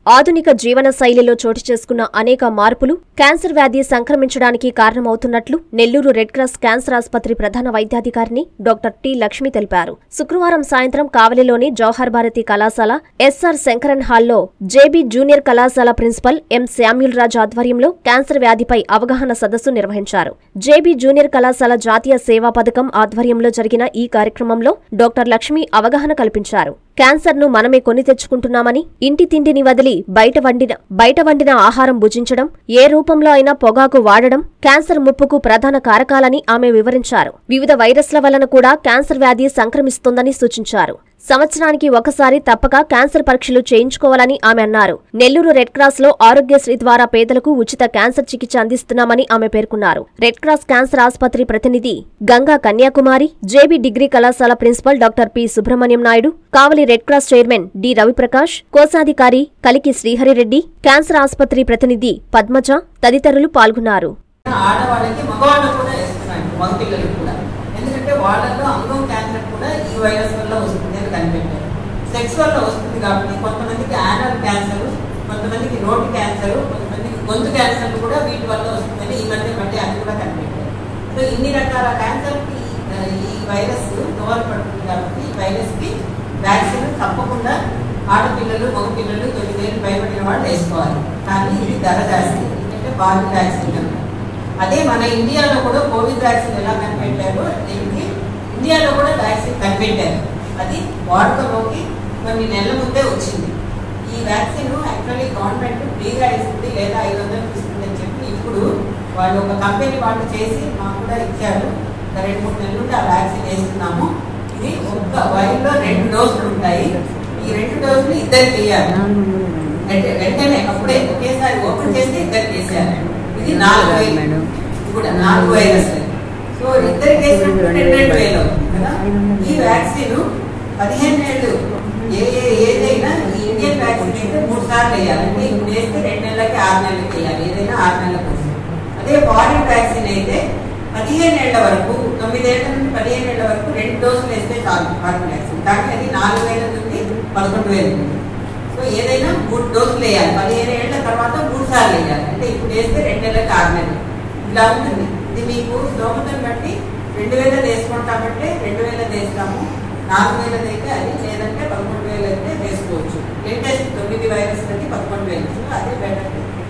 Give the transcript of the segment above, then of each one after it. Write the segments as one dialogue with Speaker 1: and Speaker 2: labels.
Speaker 1: ఆధునిక జీవన శైలిలో చోటు చేసుకున్న అనేక మార్పులు క్యాన్సర్ వ్యాధి సంక్రమించడానికి కారణమవుతున్నట్లు నెల్లూరు రెడ్ క్రాస్ క్యాన్సర్ ఆసుపత్రి ప్రధాన వైద్యాధికారిని డాక్టర్ టి లక్ష్మి తెలిపారు శుక్రవారం సాయంత్రం కావలిలోని జవహర్ భారతి కళాశాల ఎస్ఆర్ శంకరన్ హాల్లో జేబీ జూనియర్ కళాశాల ప్రిన్సిపల్ ఎం శామ్యుల్ రాజ్ ఆధ్వర్యంలో క్యాన్సర్ వ్యాధిపై అవగాహన సదస్సు నిర్వహించారు జేబీ జూనియర్ కళాశాల జాతీయ సేవా పథకం ఆధ్వర్యంలో జరిగిన ఈ కార్యక్రమంలో డాక్టర్ లక్ష్మి అవగాహన కల్పించారు క్యాన్సర్ ను మనమే కొని తెచ్చుకుంటున్నామని ఇంటి తిండిని వదిలి బయట వండిన బయట వండిన ఆహారం భుజించడం ఏ రూపంలో అయినా పొగాకు వాడడం క్యాన్సర్ ముప్పుకు ప్రధాన కారకాలని ఆమె వివరించారు వివిధ వైరస్ల వలన కూడా క్యాన్సర్ వ్యాధి సంక్రమిస్తోందని సూచించారు సంవత్సరానికి ఒకసారి తప్పక క్యాన్సర్ పరీక్షలు చేయించుకోవాలని ఆమె అన్నారు నెల్లూరు రెడ్ క్రాస్ లో ఆరోగ్యశ్రీ ద్వారా పేదలకు ఉచిత క్యాన్సర్ చికిత్స అందిస్తున్నామని ఆమె పేర్కొన్నారు రెడ్ క్రాస్ క్యాన్సర్ ఆసుపత్రి ప్రతినిధి గంగా కన్యాకుమారి జేబీ డిగ్రీ కళాశాల principal doctor P Subrahmanyam Naidu Kavali red cross chairman D Raviprakash కోశాధికారి కలికి శ్రీహరిరెడ్డి క్యాన్సర్ ఆసుపత్రి ప్రతినిధి పద్మజ తదితరులు పాల్గొన్నారు
Speaker 2: ఆడవాళ్ళకి మగవాళ్ళకు కూడా వేస్తున్నాడు మగ పిల్లలకు కూడా ఎందుకంటే వాళ్ళలో అంగం క్యాన్సర్ కూడా ఈ వైరస్ వల్ల వస్తుంది అని కనిపెట్టారు సెక్స్ వల్ల వస్తుంది కాబట్టి కొంతమందికి యానల్ క్యాన్సర్ కొంతమందికి నోటి క్యాన్సర్ కొంతమందికి గొంతు క్యాన్సర్ కూడా వీటి వల్ల వస్తుందని ఈ మధ్య మధ్య అది కూడా కనిపెట్టారు సో ఇన్ని రకాల క్యాన్సర్కి ఈ వైరస్ దోహదపడుతుంది కాబట్టి ఈ వైరస్కి వ్యాక్సిన్ తప్పకుండా ఆడపిల్లలు మగపిల్లలు తొమ్మిదేళ్ళు భయపడిన వాళ్ళు వేసుకోవాలి కానీ ఇది ధర జాస్తి ఎందుకంటే బాడీ వ్యాక్సిన్ కనుక అదే మన ఇండియాలో కూడా కోవిడ్ వ్యాక్సిన్ ఎలా కనిపెట్టారో దీనికి ఇండియాలో కూడా వ్యాక్సిన్ కనిపెట్టారు అది వాడుకలోకి కొన్ని నెలల ముందే వచ్చింది ఈ వ్యాక్సిన్ యాక్చువల్లీ గవర్నమెంట్ ఫ్రీగా ఇస్తుంది లేదా ఐదు వందలకు ఇస్తుంది అని చెప్పి ఇప్పుడు వాళ్ళు ఒక కంపెనీ వాళ్ళు చేసి మాకు కూడా ఇచ్చారు ఒక రెండు మూడు నెలల నుండి ఆ వ్యాక్సిన్ వేస్తున్నాము ఇది ఒక్క వైర్లో రెండు డోసులు ఉంటాయి ఈ రెండు డోసులు ఇద్దరికి వేయాలి అంటే వెంటనే అప్పుడే ఒకేసారి ఓపెన్ చేస్తే ఇద్దరికి వేసేయాలి ఇది నాలుగు వేలు ఇది కూడా నాలుగు వైరస్ సో ఇద్దరికి వేసినప్పుడు రెండు రెండు వేలు అవుతుంది కదా ఈ వ్యాక్సిన్ పదిహేను ఏళ్ళు ఏ ఏ ఏదైనా ఈ ఇండియన్ వ్యాక్సిన్ అయితే మూడు సార్లు వేయాలి అంటే ఇప్పుడు వేస్తే రెండు నెలలకి ఆరు నెలలకి వేయాలి ఏదైనా ఆరు నెలలకు వస్తుంది అదే ఫారిన్ వ్యాక్సిన్ అయితే పదిహేను ఏళ్ల వరకు తొమ్మిదేళ్ల నుండి పదిహేను ఏళ్ల వరకు రెండు డోసులు వేస్తే చాలు ఫారిన్ వ్యాక్సిన్ కానీ అది నాలుగు వేల నుండి పదకొండు వేలు ఉంది సో ఏదైనా మూడు డోసులు వేయాలి పదిహేను ఏళ్ల తర్వాత మూడు సార్లు వేయాలి అంటే ఇప్పుడు వేస్తే రెండు నెలలకు ఆరు నెలలు ఇలా ఉంటుంది ఇది మీకు స్తోమతను బట్టి రెండు వేలది వేసుకుంటామంటే రెండు వేలది వేస్తాము నాలుగు వేలది అయితే అది లేదంటే పదకొండు వేలు అయితే వేసుకోవచ్చు లేటెస్ట్ తొమ్మిది వైరస్ అది పదకొండు వేలు సో అదే బెటర్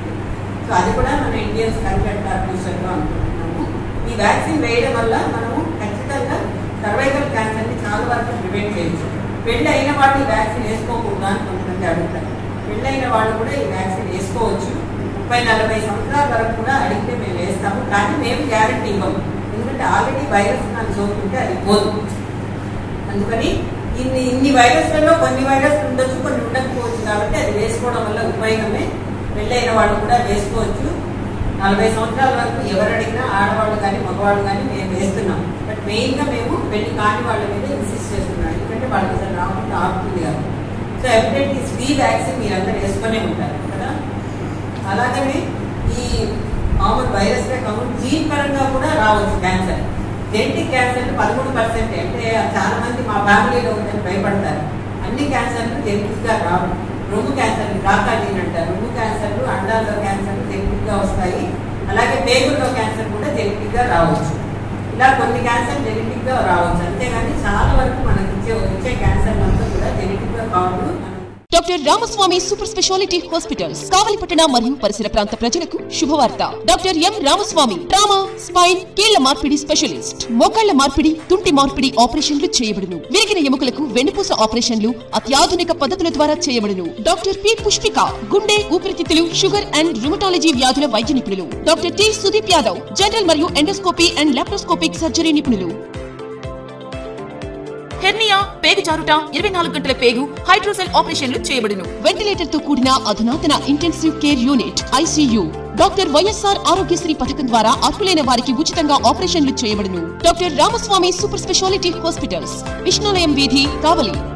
Speaker 2: సో అది కూడా మన ఇండియన్స్ కనిపెట్టారు ఫ్యూచర్లో అనుకుంటున్నాము ఈ వ్యాక్సిన్ వేయడం వల్ల మనము ఖచ్చితంగా సర్వైకల్ క్యాన్సర్ని చాలా వరకు ప్రివెంట్ చేయొచ్చు పెళ్ళి అయిన వాళ్ళు ఈ వ్యాక్సిన్ వేసుకోకూడదా అని కొంతమంది అడుగుతారు పెళ్ళైన వాళ్ళు కూడా ఈ వ్యాక్సిన్ వేసుకోవచ్చు ముప్పై నలభై సంవత్సరాల వరకు కూడా అడిగితే మేము వేస్తాము కానీ మేము గ్యారంటీ ఇవ్వము ఎందుకంటే ఆల్రెడీ వైరస్ నాకు సోకుంటే అది పోదు అందుకని ఇన్ని ఇన్ని వైరస్లలో కొన్ని వైరస్ ఉండొచ్చు కొన్ని ఉండకపోవచ్చు కాబట్టి అది వేసుకోవడం వల్ల ఉపయోగమే పెళ్ళైన వాళ్ళు కూడా వేసుకోవచ్చు నలభై సంవత్సరాల వరకు ఎవరు అడిగినా ఆడవాళ్ళు కానీ మగవాళ్ళు కానీ మేము వేస్తున్నాం బట్ మెయిన్గా మేము పెళ్లి కాని వాళ్ళ మీద ఇన్సిస్ట్ చేస్తున్నాం ఎందుకంటే వాళ్ళకి అసలు రాకుండా ఆపుతుంది కాదు సో హెపటైటిస్ బి వ్యాక్సిన్ మీరందరూ వేసుకునే ఉంటారు కదా అలాగనే ఈ మామూలు వైరస్ కాకుండా జీన్ పరంగా కూడా రావచ్చు క్యాన్సర్ జెనెటిక్ క్యాన్సర్ పదమూడు పర్సెంట్ అంటే చాలా మంది మా ఫ్యామిలీలో ఉందని భయపడతారు అన్ని క్యాన్సర్లు జెనెటిక్ గా రావు రొమ్ము క్యాన్సర్ బ్రాకా జీన్ అంటారు రొమ్ము క్యాన్సర్లు అండాల్లో క్యాన్సర్లు జెనెటిక్ గా వస్తాయి అలాగే పేగుల్లో క్యాన్సర్ కూడా జెనెటిక్ గా రావచ్చు ఇలా కొన్ని క్యాన్సర్ జెనెటిక్ గా రావచ్చు అంతేగాని చాలా వరకు మనకి ఇచ్చే వచ్చే క్యాన్సర్ అంతా కూడా జెనెటిక్ గా కావడం మనం
Speaker 3: doctor Ramaswamy super speciality hospitals కావలిపట్టణ మరియు పరిసర ప్రాంత ప్రజలకు శుభవార్త doctor M Ramaswamy trauma spine కీళ్ల మార్పిడి స్పెషలిస్ట్ మోకాళ్ల మార్పిడి తుంటి మార్పిడి ఆపరేషన్లు చేయబడును విరిగిన ఎముకలకు వెన్నుపూస ఆపరేషన్లు అత్యాధునిక పద్ధతుల ద్వారా చేయబడును డాక్టర్ పి పుష్పిక గుండె ఊపిరితిత్తులు షుగర్ అండ్ రుమటాలజీ వ్యాధుల వైద్య నిపుణులు doctor T Sudeep Yadav general మరియు ఎండోస్కోపీ అండ్ లాప్రోస్కోపిక్ సర్జరీ నిపుణులు హెర్నియా పేగు జారుట ఇరవై నాలుగు గంటల పేగు హైడ్రోసెల్ ఆపరేషన్లు చేయబడును వెంటిలేటర్ తో కూడిన అధునాతన intensive care unit ICU doctor YSR Aarogyasri పథకం ద్వారా అర్హులైన వారికి ఉచితంగా ఆపరేషన్లు చేయబడును doctor Ramaswamy super speciality hospitals Vishnulayam వీధి కావలి